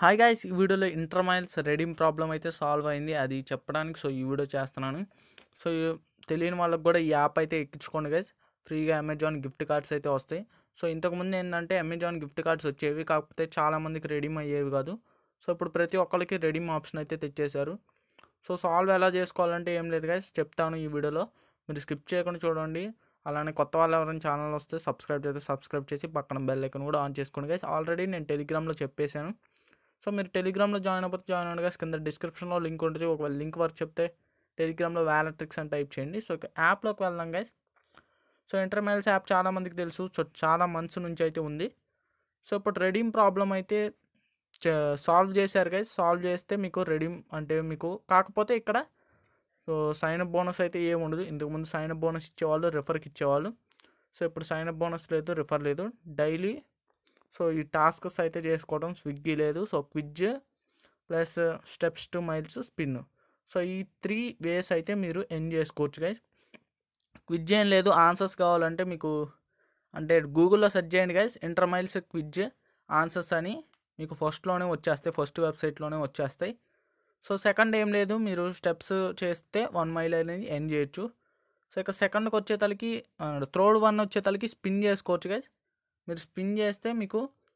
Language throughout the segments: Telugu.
హాయ్ గాయ్స్ ఈ వీడియోలో ఇంటర్ మైల్స్ రెడీమ్ ప్రాబ్లం అయితే సాల్వ్ అయింది అది చెప్పడానికి సో ఈ వీడియో చేస్తున్నాను సో ఈ- తెలియని వాళ్ళకి కూడా ఈ యాప్ అయితే ఎక్కించుకోండి గైస్ ఫ్రీగా అమెజాన్ గిఫ్ట్ కార్డ్స్ అయితే వస్తాయి సో ఇంతకుముందు ఏంటంటే అమెజాన్ గిఫ్ట్ కార్డ్స్ వచ్చేవి కాకపోతే చాలామందికి రెడీమ్ అయ్యేవి కాదు సో ఇప్పుడు ప్రతి ఒక్కరికి రెడీమ్ ఆప్షన్ అయితే తెచ్చేశారు సో సాల్వ్ ఎలా చేసుకోవాలంటే ఏం లేదు గైస్ చెప్తాను ఈ వీడియోలో మీరు స్కిప్ చేయకుండా చూడండి అలానే కొత్త వాళ్ళు ఎవరైనా ఛానల్ వస్తే సబ్స్క్రైబ్ చేస్తే సబ్స్క్రైబ్ చేసి పక్కన బెల్ ఐకన్ కూడా ఆన్ చేసుకోండి గైస్ ఆల్రెడీ నేను టెలిగ్రామ్లో చెప్పేశాను సో మీరు టెలిగ్రామ్లో జాయిన్ అయిపోతే జాయిన్ అవ్వండి గైస్ కింద డిస్క్రిప్షన్లో లింక్ ఉంటుంది ఒకవేళ లింక్ వర్క్ చెప్తే టెలిగ్రామ్లో వ్యాలెట్రిక్స్ అని టైప్ చేయండి సో ఇక యాప్లోకి వెళ్దాం గైస్ సో ఇంటర్మెల్స్ యాప్ చాలా మందికి తెలుసు సో చాలా మంత్స్ నుంచి అయితే ఉంది సో ఇప్పుడు రెడీమ్ ప్రాబ్లం అయితే సాల్వ్ చేశారు గైస్ సాల్వ్ చేస్తే మీకు రెడీమ్ అంటే మీకు కాకపోతే ఇక్కడ సో సైన్ అప్ బోనస్ అయితే ఏమి ఉండదు ఇంతకుముందు సైన్ అప్ బోనస్ ఇచ్చేవాళ్ళు రిఫర్కి ఇచ్చేవాళ్ళు సో ఇప్పుడు సైన్ అప్ బోనస్ లేదు రిఫర్ లేదు డైలీ సో ఈ టాస్క్స్ అయితే చేసుకోవడం స్విగ్గీ లేదు so quiz plus steps to miles spin so ఈ త్రీ వేస్ అయితే మీరు ఎండ్ చేసుకోవచ్చు గైస్ క్విజ్ ఏం లేదు ఆన్సర్స్ కావాలంటే మీకు అంటే గూగుల్లో సెర్చ్ చేయండి guys InterMiles quiz answers అని మీకు ఫస్ట్లోనే వచ్చేస్తాయి ఫస్ట్ వెబ్సైట్లోనే వచ్చేస్తాయి సో సెకండ్ ఏం లేదు మీరు స్టెప్స్ చేస్తే వన్ మైల్ అనేది ఎండ్ చేయొచ్చు సో ఇక సెకండ్కి వచ్చేతలకి థర్డ్ వన్ వచ్చేతలకి స్పిన్ చేసుకోవచ్చు గైస్ మీరు స్పిన్ చేస్తే మీకు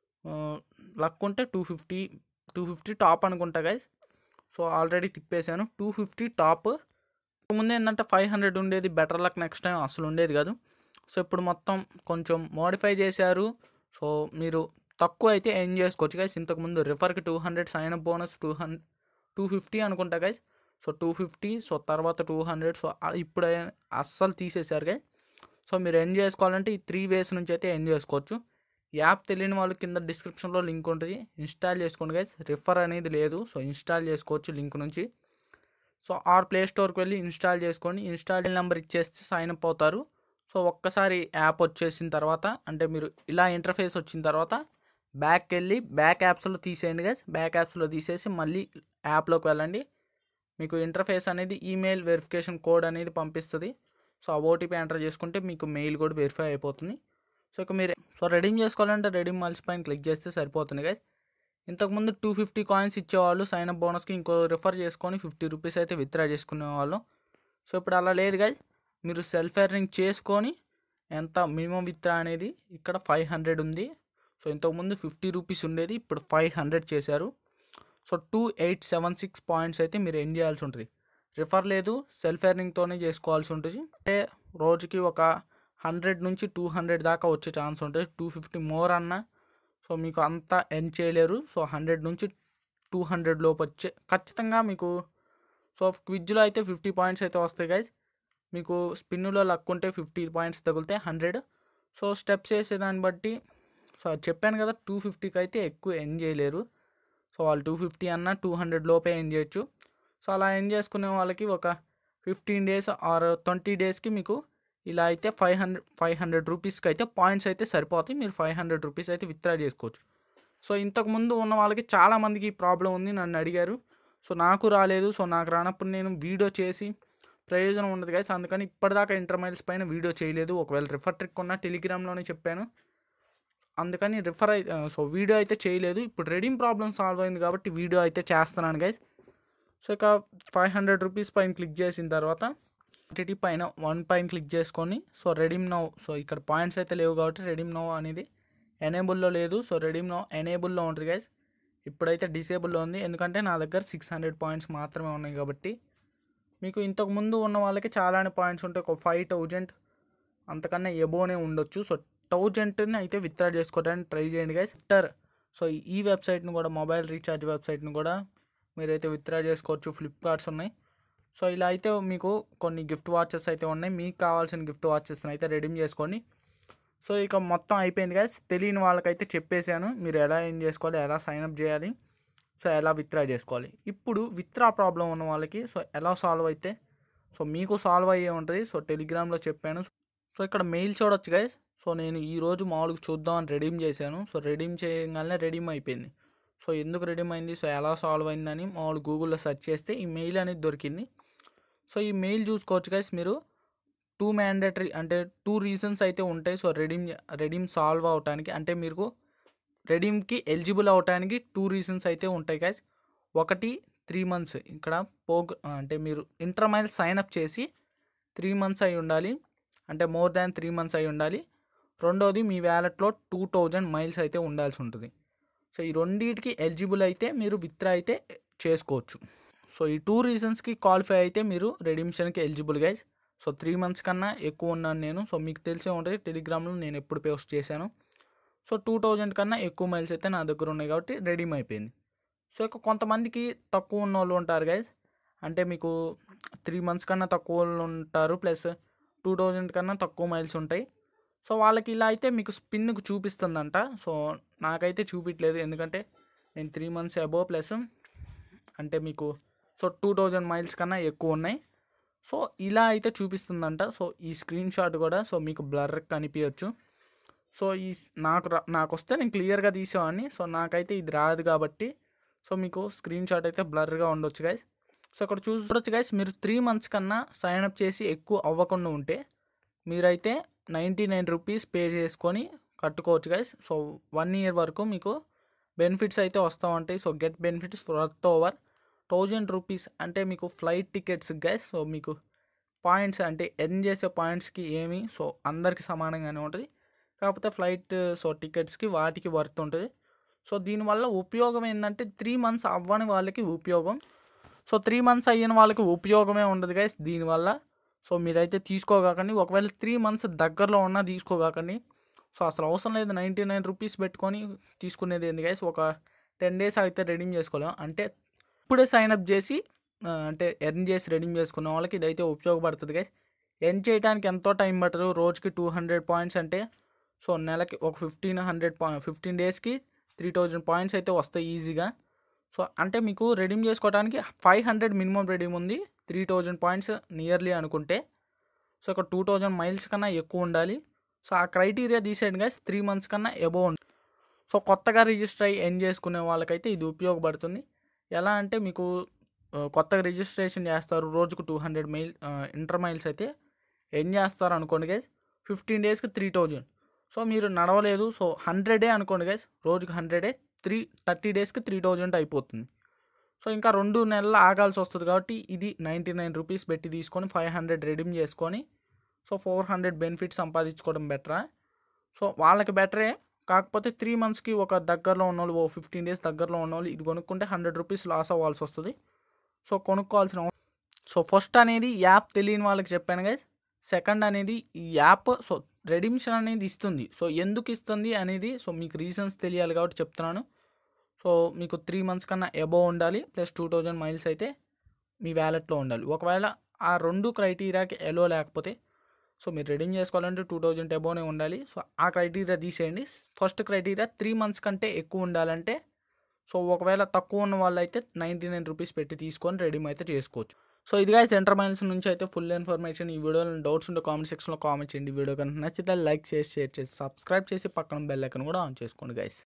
లక్ ఉంటే two fifty two fifty top అనుకుంటా గైస్ సో ఆల్రెడీ తిప్పేశాను టూ ఫిఫ్టీ టాప్ ముందు ఏంటంటే ఫైవ్ హండ్రెడ్ ఉండేది బెటర్ లక్ నెక్స్ట్ టైం అసలు ఉండేది కాదు సో ఇప్పుడు మొత్తం కొంచెం మోడిఫై చేశారు సో మీరు తక్కువ అయితే ఏం చేసుకోవచ్చు గైస్ ఇంతకుముందు రిఫర్కి two hundred sign up bonus two hundred two fifty అనుకుంటా guys so two fifty so తర్వాత టూ హండ్రెడ్ సో ఆ- ఇప్పుడు అస్సలు తీసేశారు గైస్ సో మీరు ఎండ్ చేసుకోవాలంటే ఈ త్రీ వేస్ నుంచి అయితే ఎండ్ చేసుకోవచ్చు యాప్ తెలియని వాళ్ళు కింద డిస్క్రిప్షన్లో లింక్ ఉంటుంది ఇన్స్టాల్ చేసుకోండి గైస్ రిఫర్ అనేది లేదు సో ఇన్స్టాల్ చేసుకోవచ్చు లింక్ నుంచి సో ఆర్ ప్లే స్టోర్కి వెళ్ళి ఇన్స్టాల్ చేసుకొని ఇన్స్టాల్ నెంబర్ ఇచ్చేస్తే సైన్ అప్ అవుతారు సో ఒక్కసారి యాప్ వచ్చేసిన తర్వాత అంటే మీరు ఇలా ఇంటర్ఫేస్ వచ్చిన తర్వాత బ్యాక్ వెళ్ళి బ్యాక్ యాప్స్లో తీసేయండి గైస్ బ్యాక్ యాప్స్లో తీసేసి మళ్ళీ యాప్లోకి వెళ్ళండి మీకు ఇంటర్ఫేస్ అనేది ఈమెయిల్ వెరిఫికేషన్ కోడ్ అనేది పంపిస్తుంది సో ఆ ఓటీపీ ఎంటర్ చేసుకుంటే మీకు మెయిల్ కూడా వెరిఫై అయిపోతుంది సో ఇక మీరు సో రెడీమ్ చేసుకోవాలంటే రెడీమ్ మల్స్ పైన క్లిక్ చేస్తే సరిపోతుంది గైస్ ఇంతకుముందు టూ ఫిఫ్టీ కాయిన్స్ ఇచ్చేవాళ్ళు సైన్ అప్ బోనస్కి ఇంకో రిఫర్ చేసుకొని ఫిఫ్టీ రూపీస్ అయితే విత్డ్రా చేసుకునేవాళ్ళు సో ఇప్పుడు అలా లేదు గైస్ మీరు సెల్ఫ్ ఎర్నింగ్ చేసుకొని ఎంత మినిమం విత్డ్రా అనేది ఇక్కడ ఫైవ్ హండ్రెడ్ ఉంది సో ఇంతకుముందు ఫిఫ్టీ రూపీస్ ఉండేది ఇప్పుడు ఫైవ్ హండ్రెడ్ చేశారు so two eight seven six points అయితే మీరు ఎండ్ చేయాల్సి ఉంటుంది రిఫర్ లేదు సెల్ఫ్ ఎర్నింగ్తోనే చేసుకోవాల్సి ఉంటుంది అంటే రోజుకి ఒక హండ్రెడ్ నుంచి టూ హండ్రెడ్ దాకా వచ్చే ఛాన్స్ ఉంటుంది టూ ఫిఫ్టీ మోర్ అన్నా సో మీకు అంతా ఎండ్ చేయలేరు సో హండ్రెడ్ నుంచి టూ హండ్రెడ్ లోపు వచ్చే ఖచ్చితంగా మీకు సో క్విజ్లో అయితే ఫిఫ్టీ పాయింట్స్ అయితే వస్తాయి గైజ్ మీకు స్పిన్నులో లక్ ఉంటే ఫిఫ్టీ పాయింట్స్ తగిలితే హండ్రెడ్ సో స్టెప్స్ వేసేదాన్ని బట్టి సో అది చెప్పాను కదా టూ ఫిఫ్టీకి అయితే ఎక్కువ ఎండ్ చేయలేరు సో వాళ్ళు టూ ఫిఫ్టీ అన్న టూ హండ్రెడ్ లోపే ఎండ్ చేయొచ్చు సో అలా ఎండ్ చేసుకునే వాళ్ళకి ఒక ఫిఫ్టీన్ డేస్ ఆర్ ట్వంటీ డేస్కి మీకు ఇలా అయితే ఫైవ్ హండ్రెడ్ ఫైవ్ హండ్రెడ్ రూపీస్కి అయితే పాయింట్స్ అయితే సరిపోతాయి మీరు ఫైవ్ హండ్రెడ్ రూపీస్ అయితే విత్డ్రా చేసుకోవచ్చు సో ఇంతకు ముందు ఉన్న వాళ్ళకి చాలా మందికి ఈ ప్రాబ్లం ఉంది నన్ను అడిగారు సో నాకు రాలేదు సో నాకు రానప్పుడు నేను వీడియో చేసి ప్రయోజనం ఉండదు గైస్ అందుకని ఇప్పటిదాకా ఇంటర్మైల్స్ పైన వీడియో చేయలేదు ఒకవేళ రిఫర్ ట్రిక్ ఉన్న టెలిగ్రామ్లోనే చెప్పాను అందుకని రిఫర్ అయి సో వీడియో అయితే చేయలేదు ఇప్పుడు రెడీమ్ ప్రాబ్లం సాల్వ్ అయింది కాబట్టి వీడియో అయితే చేస్తున్నాను గైస్ సో ఇక ఫైవ్ హండ్రెడ్ రూపీస్ పైన క్లిక్ చేసిన తర్వాత క్వాంటిటీ పైన వన్ పైన క్లిక్ చేసుకొని సో రెడీమ్ నౌ సో ఇక్కడ పాయింట్స్ అయితే లేవు కాబట్టి రెడీమ్ నౌ అనేది ఎనేబుల్లో లేదు సో రెడీమ్ నౌ ఎనేబుల్లో ఉంటుంది గైస్ ఇప్పుడైతే డిసేబుల్లో ఉంది ఎందుకంటే నా దగ్గర సిక్స్ హండ్రెడ్ పాయింట్స్ మాత్రమే ఉన్నాయి కాబట్టి మీకు ఇంతకు ముందు ఉన్న వాళ్ళకి చాలానే పాయింట్స్ ఉంటాయి ఒక ఫైవ్ థౌజండ్ అంతకన్నా ఎబోనే ఉండొచ్చు సో థౌజండ్ని అయితే విత్డ్రా చేసుకోవడానికి ట్రై చేయండి గైస్ ట్విట్టర్ సో ఈ వెబ్సైట్ని కూడా మొబైల్ రీఛార్జ్ వెబ్సైట్ని కూడా మీరైతే విత్డ్రా చేసుకోవచ్చు ఫ్లిప్కార్ట్స్ ఉన్నాయి సో ఇలా అయితే మీకు కొన్ని గిఫ్ట్ వాచెస్ అయితే ఉన్నాయి మీకు కావాల్సిన గిఫ్ట్ వాచెస్ని అయితే రెడీమ్ చేసుకోండి సో ఇక మొత్తం అయిపోయింది గైస్ తెలియని వాళ్ళకైతే చెప్పేశాను మీరు ఎలా ఏం చేసుకోవాలి ఎలా సైన్అప్ చేయాలి సో ఎలా విత్డ్రా చేసుకోవాలి ఇప్పుడు విత్డ్రా ప్రాబ్లం ఉన్న వాళ్ళకి సో ఎలా సాల్వ్ అయితే సో మీకు సాల్వ్ అయ్యే ఉంటుంది సో టెలిగ్రామ్లో చెప్పాను సో ఇక్కడ మెయిల్ చూడొచ్చు గైస్ సో నేను ఈ రోజు మామూలుగా చూద్దామని రెడీమ్ చేశాను సో రెడీమ్ చేయగానే రెడీమ్ అయిపోయింది సో ఎందుకు రెడీమ్ అయింది సో ఎలా సాల్వ్ అయిందని మామూలు గూగుల్లో సెర్చ్ చేస్తే ఈ మెయిల్ అనేది దొరికింది సో ఈ మెయిల్ చూసుకోవచ్చు గైస్ మీరు టూ మ్యాండేటరీ అంటే టూ రీజన్స్ అయితే ఉంటాయి సో రెడీమ్ రెడీమ్ సాల్వ్ అవడానికి అంటే మీకు రెడీమ్కి ఎలిజిబుల్ అవడానికి టూ రీజన్స్ అయితే ఉంటాయి గైస్ ఒకటి త్రీ మంత్స్ ఇక్కడ పోగ్ అంటే మీరు ఇంటర్ మైల్ సైన్ అప్ చేసి త్రీ మంత్స్ అయి ఉండాలి అంటే మోర్ దాన్ త్రీ మంత్స్ అయి ఉండాలి రెండోది మీ వ్యాలెట్లో టూ థౌజండ్ మైల్స్ అయితే ఉండాల్సి ఉంటుంది సో ఈ రెండింటికి ఎలిజిబుల్ అయితే మీరు విత్డ్రా అయితే చేసుకోవచ్చు సో ఈ టూ రీజన్స్కి క్వాలిఫై అయితే మీరు రెడిమ్షన్కి eligible guys so three months కన్నా ఎక్కువ ఉన్నాను నేను సో మీకు తెలిసే ఉంటుంది టెలిగ్రామ్లో నేను ఎప్పుడు పోస్ట్ చేశాను సో టూ థౌజండ్ కన్నా ఎక్కువ మైల్స్ అయితే నా దగ్గర ఉన్నాయి కాబట్టి రెడీమ్ అయిపోయింది సో ఇక కొంతమందికి తక్కువ ఉన్న వాళ్ళు ఉంటారు గైజ్ అంటే మీకు త్రీ మంత్స్ కన్నా తక్కువ వాళ్ళు ఉంటారు ప్లస్ టూ థౌజండ్ కన్నా తక్కువ మైల్స్ ఉంటాయి సో వాళ్ళకి ఇలా అయితే మీకు స్పిన్కు చూపిస్తుందంట సో నాకైతే చూపించలేదు ఎందుకంటే నేను త్రీ మంత్స్ అబోవ్ ప్లస్ అంటే మీకు సో టూ థౌజండ్ మైల్స్ కన్నా ఎక్కువ ఉన్నాయి సో ఇలా అయితే చూపిస్తుందంట సో ఈ స్క్రీన్ షాట్ కూడా సో మీకు బ్లర్ కనిపించవచ్చు సో ఈ స్- నాకు రా- నాకు వస్తే నేను క్లియర్గా తీసేవాడిని సో నాకైతే ఇది రాదు కాబట్టి సో మీకు స్క్రీన్ షాట్ అయితే బ్లర్గా ఉండొచ్చు గైస్ సో ఇక్కడ చూసుకోవచ్చు గైస్ మీరు త్రీ మంత్స్ కన్నా సైన్ అప్ చేసి ఎక్కువ అవ్వకుండా ఉంటే మీరైతే నైంటీ నైన్ రూపీస్ పే చేసుకొని కట్టుకోవచ్చు గైస్ సో వన్ ఇయర్ వరకు మీకు బెనిఫిట్స్ అయితే వస్తూ ఉంటాయి so get benefits worth over thousand rupees అంటే మీకు ఫ్లైట్ టికెట్స్ గైస్ సో మీకు పాయింట్స్ అంటే ఎర్న్ చేసే పాయింట్స్కి ఏమి సో అందరికి సమానంగానే ఉంటుంది కాకపోతే ఫ్లైట్ సో టికెట్స్కి వాటికి వర్త్ ఉంటుంది సో దీనివల్ల ఉపయోగం ఏంటంటే త్రీ మంత్స్ అవ్వని వాళ్ళకి ఉపయోగం సో త్రీ మంత్స్ అయిన వాళ్ళకి ఉపయోగమే ఉండదు గైస్ దీనివల్ల సో మీరైతే తీసుకోగాకండి ఒకవేళ త్రీ మంత్స్ దగ్గరలో ఉన్నా తీసుకోగాకండి సో అసలు అవసరం లేదు నైంటీ నైన్ రూపీస్ పెట్టుకొని తీసుకునేది ఏంది గైస్ ఒక టెన్ డేస్ అయితే రెడీమ్ చేసుకోలేం అంటే ఇప్పుడే సైన్ అప్ చేసి ఆ, అంటే ఎర్న్ చేసి రెడీమ్ చేసుకున్న వాళ్ళకి ఇదైతే ఉపయోగపడుతుంది గైస్ ఎర్న్ చేయడానికి ఎంతో టైం పట్టదు రోజుకి టూ హండ్రెడ్ పాయింట్స్ అంటే సో నెలకి ఒక ఫిఫ్టీన్ హండ్రెడ్ పాయింట్ ఫిఫ్టీన్ డేస్కి త్రీ థౌజండ్ పాయింట్స్ అయితే వస్తాయి ఈజీగా సో అంటే మీకు రెడీమ్ చేసుకోవడానికి ఫైవ్ హండ్రెడ్ మినిమం రెడీమ్ ఉంది త్రీ థౌజండ్ పాయింట్స్ నియర్లీ అనుకుంటే సో ఇక్కడ టూ థౌజండ్ మైల్స్ కన్నా ఎక్కువ ఉండాలి సో ఆ క్రైటీరియా తీసేయండి గైస్ త్రీ మంత్స్ కన్నా ఎబో ఉంది సో కొత్తగా రిజిస్టర్ అయ్యి ఎండ్ చేసుకునే వాళ్ళకైతే ఇది ఉపయోగపడుతుంది ఎలా అంటే మీకు ఆ, కొత్తగా రిజిస్ట్రేషన్ చేస్తారు రోజుకు two hundred mile InterMiles అయితే ఎండ్ చేస్తారు అనుకోండి గైస్ ఫిఫ్టీన్ డేస్కి త్రీ థౌజండ్ సో మీరు నడవలేదు సో హండ్రెడే అనుకోండి గైస్ రోజుకి హండ్రెడే త్రీ థర్టీ డేస్కి త్రీ థౌజండ్ అయిపోతుంది సో ఇంకా రెండు నెలలు ఆగాల్సి వస్తుంది కాబట్టి ఇది నైంటీ నైన్ రూపీస్ పెట్టి తీసుకొని ఫైవ్ హండ్రెడ్ రెడీమ్ చేసుకొని సో ఫోర్ హండ్రెడ్ బెనిఫిట్ సంపాదించుకోవడం బెటరా సో వాళ్ళకి బెటరే కాకపోతే త్రీ మంత్స్కి ఒక దగ్గరలో ఉన్న వాళ్ళు ఓ ఫిఫ్టీన్ డేస్ దగ్గరలో ఉన్న వాళ్ళు ఇది కొనుక్కుంటే హండ్రెడ్ రూపీస్ లాస్ అవ్వాల్సి వస్తుంది సో కొనుక్కోవాల్సిన అవ- సో ఫస్ట్ అనేది యాప్ తెలియని వాళ్ళకి చెప్పాను గైస్ సెకండ్ అనేది ఈ యాప్ సో రెడిమ్షన్ అనేది ఇస్తుంది సో ఎందుకు ఇస్తుంది అనేది సో మీకు రీజన్స్ తెలియాలి కాబట్టి చెప్తున్నాను సో మీకు త్రీ మంత్స్ కన్నా ఎబో ఉండాలి ప్లస్ టూ థౌజండ్ మైల్స్ అయితే మీ వ్యాలెట్లో ఉండాలి ఒకవేళ ఆ రెండు క్రైటీరియాకి ఎలో లేకపోతే సో మీరు రెడీమ్ చేసుకోవాలంటే టూ థౌజండ్ ఎబోనే ఉండాలి సో ఆ క్రైటీరియా తీసేయండి ఫస్ట్ క్రైటీరియా త్రీ మంత్స్ కంటే ఎక్కువ ఉండాలంటే సో ఒకవేళ తక్కువ ఉన్న వాళ్ళు అయితే నైంటీ నైన్ రూపీస్ పెట్టి తీసుకొని రెడీమ్ అయితే చేసుకోవచ్చు సో ఇదిగా సెంటర్ మైల్స్ నుంచి అయితే ఫుల్ ఇన్ఫర్మేషన్ ఈ వీడియోలో డౌట్స్ ఉంటే కామెంట్ సెక్షన్లో కామెంట్ చేయండి వీడియో కనుక నచ్చితే లైక్ చేసి షేర్ చేసి సబ్స్క్రైబ్ చేసి పక్కన బెల్ ఐకన్ కూడా ఆన్ చేసుకోండి గైస్